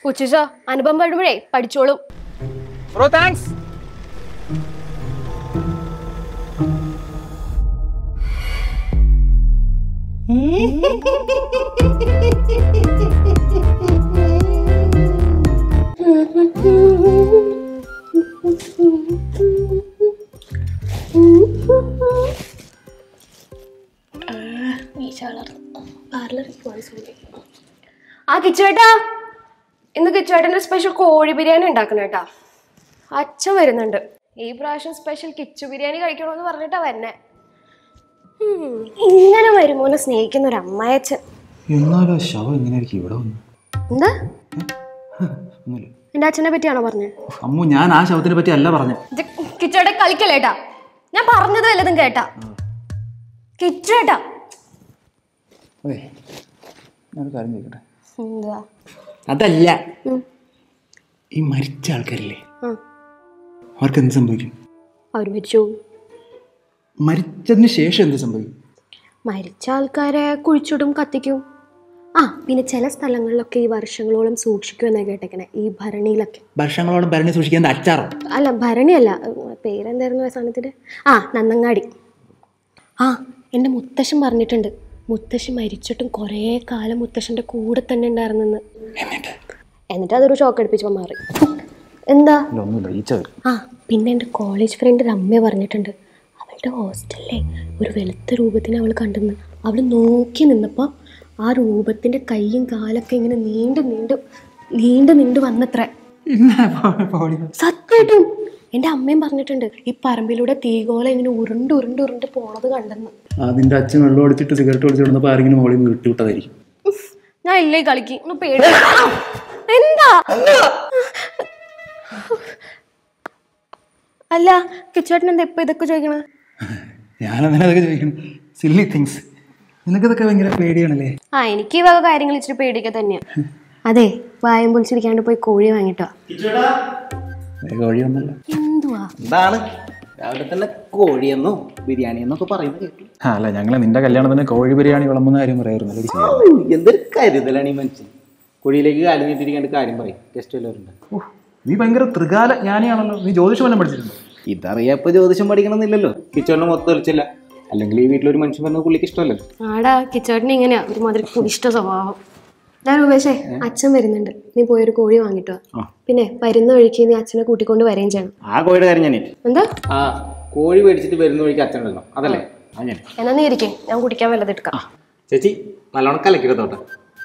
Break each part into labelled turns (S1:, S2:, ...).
S1: കൊച്ചുച്ച അനുഭവം പെടുമ്പോഴേ പഠിച്ചോളും
S2: bro thanks
S1: ആ കിച്ചുവേട്ടാ ഇന്ന് കിച്ചുവേട്ടൻ്റെ സ്പെഷ്യൽ കോഴി ബിരിയാണി ഉണ്ടാക്കണം കേട്ടാ അച്ഛൻ വരുന്നുണ്ട് ഈ പ്രാവശ്യം സ്പെഷ്യൽ കിച്ചു ബിരിയാണി കഴിക്കണമെന്ന് പറഞ്ഞിട്ടാ വരണേ ഉം, ഇങ്ങനെ വരുമോനെ സ്നേഹിക്കുന്ന ഒരു അമ്മായച്ചൻ
S3: എന്നാലും ആ ശവം എങ്ങനെയായിരിക്കും ഇവിടെ വന്നു
S1: എന്താ
S3: ഒന്നുമില്ല
S1: എൻ്റെ അച്ഛനെ പറ്റിയാണോ പറഞ്ഞത്
S3: അമ്മു ഞാൻ ആ ശവത്തിനെ പറ്റി അല്ല പറഞ്ഞ
S1: ഇത് കിച്ചുവേട്ടൻ കളിക്കല്ലേട്ടാ ഞാൻ പറഞ്ഞത് വല്ലതും കേട്ടാ കിച്ചുവേട്ടാ
S3: അതെ ഞാനൊരു കാര്യം ചോദിക്കട്ടെ
S1: എന്താ
S3: അതല്ല
S1: ഉം.
S3: ഈ മരിച്ച ആൾക്കാരില്ലേ
S1: ആ
S3: അവർക്ക് എന്ത് സംഭവിക്കും
S1: അവർ മരിച്ചു
S3: മരിച്ചതിന് ശേഷം എന്ത് സംഭവിക്കും
S1: മരിച്ച ആൾക്കാരെ കുഴിച്ചിടും കത്തിക്കും ആ പിന്നെ ചില സ്ഥലങ്ങളിലൊക്കെ ഈ വർഷങ്ങളോളം സൂക്ഷിക്കുമെന്നാണ് കേട്ടേക്കണേ ഈ ഭരണിയിലൊക്കെ
S3: വർഷങ്ങളോളം ഭരണി സൂക്ഷിക്കാൻ അച്ചാറോ
S1: അല്ല ഭരണിയല്ല ഉം, പേരെന്തായിരുന്നു ആ സാധനത്തിൻ്റെ ആ നന്നങ്ങാടി ആ എൻ്റെ മുത്തശ്ശൻ പറഞ്ഞിട്ടുണ്ട് മുത്തശ്ശി മരിച്ചിട്ടും കുറേ കാലം മുത്തശ്ശൻ്റെ കൂടെ തന്നെ ഉണ്ടായിരുന്നെന്ന്
S3: എന്നിട്ട്
S1: എന്നിട്ട് അതൊരു ഷോക്ക് അടുപ്പിച്ചപ്പോൾ മാറി എന്താ
S3: അല്ല ഒന്നുമില്ല ഈ ചവർ
S1: ആ പിന്നെ എൻ്റെ കോളേജ് ഫ്രണ്ട് രമ്യ പറഞ്ഞിട്ടുണ്ട് അവളുടെ ഹോസ്റ്റലിലെ ഒരു വെളുത്ത രൂപത്തിനെ അവൾ കണ്ടെന്ന് അവൾ നോക്കി നിന്നപ്പോൾ ആ രൂപത്തിൻ്റെ കൈയും കാലൊക്കെ ഇങ്ങനെ നീണ്ടു നീണ്ടു നീണ്ടു നീണ്ടു വന്നത്ര സത്യമായിട്ടും എൻ്റെ അമ്മയും പറഞ്ഞിട്ടുണ്ട് ഈ പറമ്പിലൂടെ തീകോല ഇങ്ങനെ ഉരുണ്ട് ഉരുണ്ട് ഉരുണ്ട് പോണത് കണ്ടെന്ന്
S3: അതിന്റെ അച്ഛൻ വെള്ളം ഒടിച്ചിട്ട് സിഗരറ്റ് ഒടിച്ചിടുന്നപ്പോൾ ആരെങ്കിലും മോളിൽ നിന്ന് വിട്ടുവിട്ടതായിരിക്കും
S1: ഉഫ്, ഞാൻ ഇല്ലേ കളിക്ക് ഒന്ന് പേടി എന്താ അല്ല കിച്ചേട്ടൻ എന്താ ഇപ്പൊ ഇതൊക്കെ ചോദിക്കണേ
S3: ഞാനങ്ങനെ അതൊക്കെ ചോദിക്കണം സില്ലി തിങ്സ് നിനക്കതൊക്കെ ഭയങ്കര പേടിയാണല്ലേ
S1: ആ എനിക്ക് ഈ വക കാര്യങ്ങൾ ഇച്ചിരി പേടിയൊക്കെ തന്നെയാ അതെ വായം പൊളിച്ചിരിക്കാണ്ട് പോയി കോഴി വാങ്ങിട്ടോ
S3: കോഴിയൊന്നല്ല
S1: എന്തുവാ
S4: എന്താണ് രാവിലെ തന്നെ കോഴിയെന്നോ ബിരിയാണി എന്നൊക്കെ പറയുന്നത് കേട്ടു
S3: ആ അല്ല ഞങ്ങൾ നിന്റെ കല്യാണത്തിന് കോഴി ബിരിയാണി വിളമ്പുന്ന കാര്യം പറയായിരുന്നു അല്ലേ ചെയ്യാം
S4: ഉം, എന്തൊരു കരുതലാണ് ഈ മനുഷ്യൻ കുഴിയിലേക്ക് കാലം നീട്ടിരിക്കാണ്ട് കാര്യം പറയും ഗസ്റ്റ് വല്ലവരുണ്ട്
S3: നീ ഭയങ്കര ത്രികാല ജ്ഞാനിയാണല്ലോ നീ ജ്യോതിഷം വല്ലതും പഠിച്ചിട്ടുണ്ടോ
S4: ഇതറിയാപ്പോ ജ്യോതിഷം പഠിക്കണമെന്നില്ലല്ലോ കിച്ചണിന് മൊത്തം തെളിച്ചില്ല അല്ലെങ്കിൽ ഈ വീട്ടിലൊരു മനുഷ്യൻ വരുന്ന പുള്ളിക്ക് ഇഷ്ടമല്ലല്ലോ
S1: ആടാ കിച്ചേട്ടന് ഇങ്ങനെയാ ഒരുമാതിരി കുടിഷ്ട സ്വഭാവം ഞാൻ രൂപേഷേ അച്ഛൻ വരുന്നുണ്ട് നീ പോയൊരു കോഴി വാങ്ങിട്ടോ
S4: ആ.
S1: പിന്നെ വരുന്ന വഴിക്ക് നീ അച്ഛനെ കൂട്ടിക്കൊണ്ട് വരികയും ചെയ്യണം
S4: ആ കോഴിയുടെ കാര്യം ഞാൻ
S1: എന്താ
S4: ആ കോഴി മേടിച്ചിട്ട് വരുന്ന വഴിക്ക് അച്ഛൻ ഉണ്ടല്ലോ അതല്ലേ ആ ഞാൻ
S1: എന്നാ നീ ഇരിക്കേ ഞാൻ കുടിക്കാൻ വല്ലത് എടുക്കാം
S4: ചേച്ചി നല്ലോണം കലക്കിടത്തോട്ടെ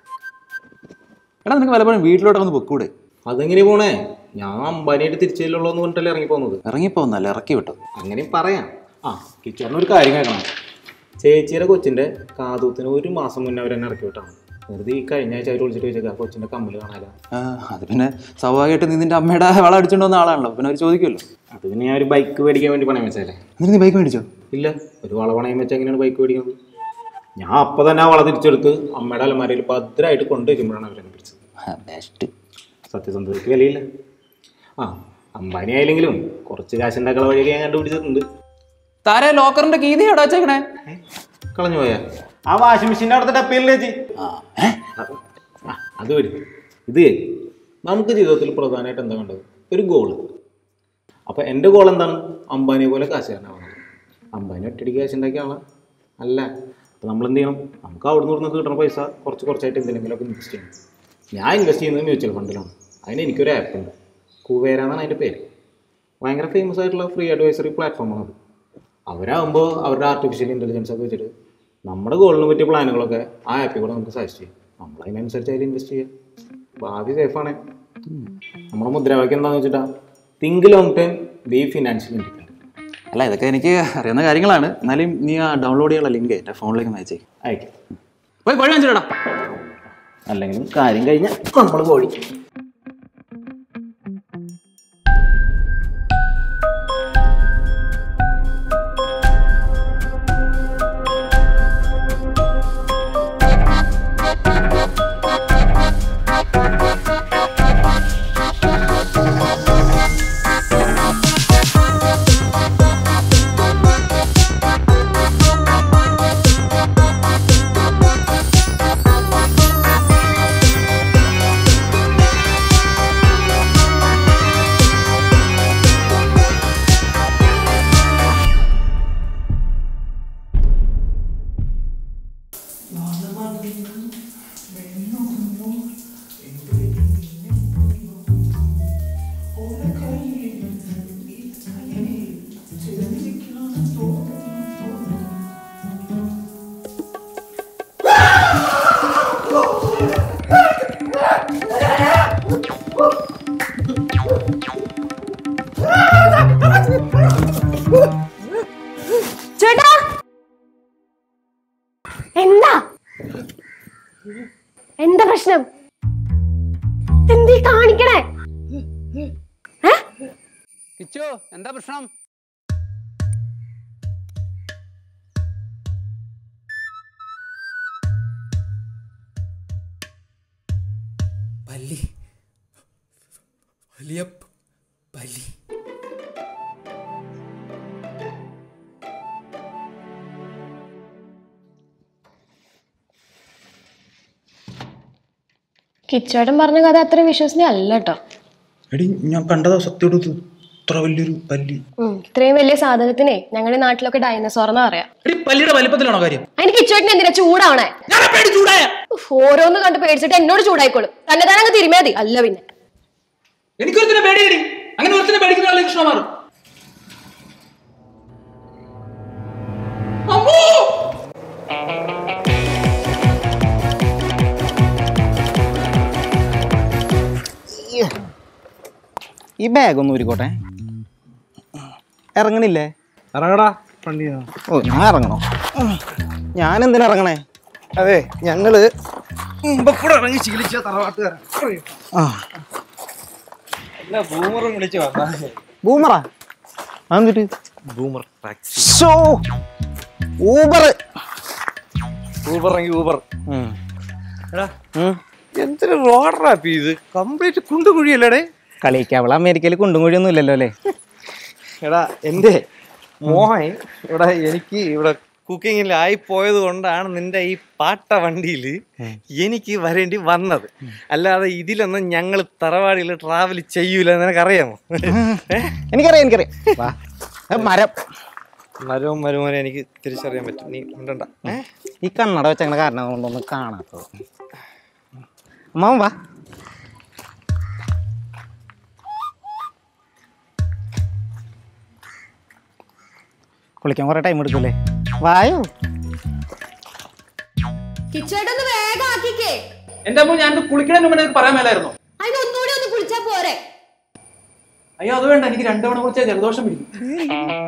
S3: എടാ നിനക്ക് പലപ്പോഴും വീട്ടിലോട്ട് വന്ന് പൊക്കൂടെ
S4: അതെങ്ങനെ പോണേ ഞാൻ അമ്പാനിയായിട്ട് തിരിച്ചില്ലുള്ളൂ എന്ന് പറഞ്ഞിട്ടല്ലേ ഇറങ്ങി പോകുന്നത്
S3: ഇറങ്ങിപ്പോന്നല്ല ഇറക്കി വിട്ടു
S4: അങ്ങനെയും പറയാം ആ കിച്ചണിന് ഒരു കാര്യം കേൾക്കണം ചേച്ചിയുടെ കൊച്ചിന്റെ കാതൂത്തിന് ഒരു മാസം മുന്നേ അവർ എന്നെ ഇറക്കി വിട്ടാണ് വെറുതെ ഈ കഴിഞ്ഞ ആഴ്ച അവർ വിളിച്ചിട്ട് ചോദിച്ചാൽ കൊച്ചിന്റെ കമ്മല് കാണാല
S3: ആ, അത് പിന്നെ സ്വാഭാവികമായിട്ട് നീ നിന്റെ അമ്മയുടെ വള അടിച്ചോണ്ട് വന്ന ആളാണല്ലോ പിന്നെ അവർ ചോദിക്കുമല്ലോ
S4: അത് പിന്നെ ഞാൻ ഒരു ബൈക്ക് മേടിക്കാൻ വേണ്ടി പണയം വെച്ചല്ലേ
S3: എന്നിട്ട് നീ ബൈക്ക് മേടിച്ചോ
S4: ഇല്ല ഒരു വള പണയം വെച്ചാൽ എങ്ങനെയാണ് ബൈക്ക് മേടിക്കുന്നത് ഞാൻ അപ്പം തന്നെ ആ വള തിരിച്ചെടുത്ത് അമ്മയുടെ അലമാരയിൽ ഭദ്രമായിട്ട് കൊണ്ടുവരുമ്പോഴാണ് അവരെന്നെ പിടിച്ചത്
S3: ബെസ്റ്റ്
S4: സത്യസന്ധതയ്ക്ക് വിലയില്ല ആ അമ്പാനി ആയില്ലെങ്കിലും കുറച്ച് കാശുണ്ടാക്കള വഴിയൊക്കെ ഞാൻ കണ്ടുപിടിച്ചിട്ടുണ്ട്
S3: താരെ ലോക്കറിന്റെ കീതി എവിടെ വെച്ചേക്കണേ
S4: ഏ? കളഞ്ഞു പോയാ ആ വാഷിംഗ് മെഷീൻ്റെ അവിടുത്തെ ടപ്പിയല്ലേ ചേച്ചി
S3: ആ ഏ?
S4: അത് ആ, അത് വരും ഇത് നമുക്ക് ജീവിതത്തിൽ പ്രധാനമായിട്ട് എന്താ വേണ്ടത് ഒരു ഗോള് അപ്പോൾ എൻ്റെ ഗോൾ എന്താണ് അംബാനിയെ പോലെ കാശുകാരനാവുന്നത് അംബാനി ഒറ്റയടിക്ക് കാശ് ഉണ്ടാക്കിയ ആളാ അല്ല അപ്പോൾ നമ്മൾ എന്ത് ചെയ്യണം നമുക്ക് അവിടെ നിന്ന് കിട്ടുന്ന പൈസ കുറച്ച് കുറച്ചായിട്ട് എന്തെങ്കിലുമൊക്കെ ഇൻവെസ്റ്റ് ചെയ്യണം ഞാൻ ഇൻവെസ്റ്റ് ചെയ്യുന്നത് മ്യൂച്വൽ ഫണ്ടിലാണ് അതിന് എനിക്കൊരു ആപ്പ് ഉണ്ട് കുവേര എന്നാണ് അതിൻ്റെ പേര് ഭയങ്കര ഫേമസ് ആയിട്ടുള്ള ഫ്രീ അഡ്വൈസറി പ്ലാറ്റ്ഫോമാണ് അത് അവരാകുമ്പോൾ അവരുടെ ആർട്ടിഫിഷ്യൽ ഇൻ്റലിജൻസ് ഒക്കെ വെച്ചിട്ട് നമ്മുടെ ഗോളിന് പറ്റിയ പ്ലാനുകളൊക്കെ ആ ആപ്പിൽ കൂടെ നമുക്ക് സജസ്റ്റ് ചെയ്യും നമ്മൾ അതിനനുസരിച്ച് അതിൽ ഇൻവെസ്റ്റ് ചെയ്യാം ഭാവി സേഫാണ് നമ്മുടെ മുദ്രാവാക്യം എന്താണെന്ന് വെച്ചിട്ടാ think long time be financial independent
S3: അല്ല ഇതൊക്കെ എനിക്ക് അറിയുന്ന കാര്യങ്ങളാണ് എന്നാലും നീ ആ ഡൗൺലോഡ് ചെയ്യാനുള്ള ലിങ്ക് എൻ്റെ ഫോണിലേക്ക് അയച്ചേ
S4: അയക്കാം
S3: പോയി കോഴി വാങ്ങിച്ചിടാ
S4: അല്ലെങ്കിലും കാര്യം കഴിഞ്ഞാൽ നമ്മൾ കോഴി
S5: ആ
S2: എന്താ പ്രശ്നം
S5: പല്ലി വലിയ പ- പല്ലി
S1: കിച്ചേട്ടൻ പറഞ്ഞ കഥ അത്ര വിശ്വസനീയ അല്ല കേട്ടോ
S3: എടി ഞാൻ കണ്ടതാ സത്യം ഇത്ര വലിയൊരു പല്ലി
S1: ഇത്രയും വലിയ സാധനത്തിനെ ഞങ്ങളുടെ നാട്ടിലൊക്കെ ഡൈനസോർ എന്നാ പറയാ
S3: എടി പല്ലിയുടെ വലിപ്പത്തിലാണോ കാര്യം
S1: അതിന് കിച്ചേട്ടൻ എന്തിനാ ചൂടാവണേ ഉഫ്, ഓരോന്ന് കണ്ട് പേടിച്ചിട്ട് എന്നോട് ചൂടായിക്കോളും തന്നെ തന്നെ അങ്ങ് തിരുമേ മതി അല്ല പിന്നെ
S3: എനിക്കൊരുത്തിനെ പേടിയടി അങ്ങനെ ഒരുത്തിനെ പേടിക്കുന്ന ആളെ കൃഷ്ണമാർ
S4: ഈ ബാഗ് ഒന്ന് ഊരിക്കോട്ടെ ഇറങ്ങണില്ലേ
S3: ഇറങ്ങടാ പണ്ടിയാ
S4: ഓ ഞാൻ ഇറങ്ങണോ ഞാൻ എന്തിനാ ഇറങ്ങണേ
S3: അതെ ഞങ്ങള് മുമ്പ് കൂടെ ഇറങ്ങി ശീലിച്ച തറവാട്ടുകാരാ
S4: ആ
S3: ബൂമറും വിളിച്ചു വന്നാ
S4: ബൂമറാ അതെന്നിട്ട്
S3: boomer taxi
S4: show Uber
S3: Uber എങ്കിൽ ഊബർ എടാ എന്തൊരു റോഡറാപ്പി ഇത് കംപ്ലീറ്റ് കുണ്ടുകുഴിയല്ലേടേ
S4: കളിക്കാവള അമേരിക്കയിൽ കുണ്ടും കുഴിയൊന്നും ഇല്ലല്ലോ അല്ലേ
S6: എടാ എൻ്റെ മോഹൻ ഇവിടെ എനിക്ക് ഇവിടെ കുക്കിങ്ങിൽ ആയി പോയത് കൊണ്ടാണ് നിന്റെ ഈ പാട്ട വണ്ടിയിൽ എനിക്ക് വരേണ്ടി വന്നത് അല്ലാതെ ഇതിലൊന്നും ഞങ്ങൾ തറവാടിയിൽ ട്രാവൽ ചെയ്യൂല നിനക്കറിയാമോ ഏ?
S4: എനിക്കറിയാം എനിക്കറിയാം വാ ഏ, മരം
S6: മരവും മരുമോനെ എനിക്ക് തിരിച്ചറിയാൻ പറ്റും നീ ഉണ്ടണ്ട ഏ?
S4: ഈ കണ്ണട വെച്ചങ്ങനെ കാരണം കൊണ്ടൊന്നും കാണാത്തത് അമ്മാവൻ വാ കുളിക്കാൻ കുറെ ടൈം എടുക്കൂലേ വായോ
S1: കിച്ചേട്ടൊന്ന് വേഗം ആക്കിക്കേ
S3: എന്റെ അമ്മ ഞാൻ കുളിക്കണതിന് മുമ്പ് എനിക്ക് പറയാൻ മേലായിരുന്നു
S1: അതിനൊന്നുകൂടി ഒന്ന് കുളിച്ചാ പോരെ
S3: അയ്യോ അത് വേണ്ട എനിക്ക് രണ്ടു തവണ കുളിച്ചാൽ ജലദോഷം പിടിക്കും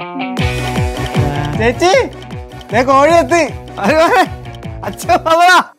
S4: ചേച്ചി ദേ കോഴി എത്തി അച്ഛൻ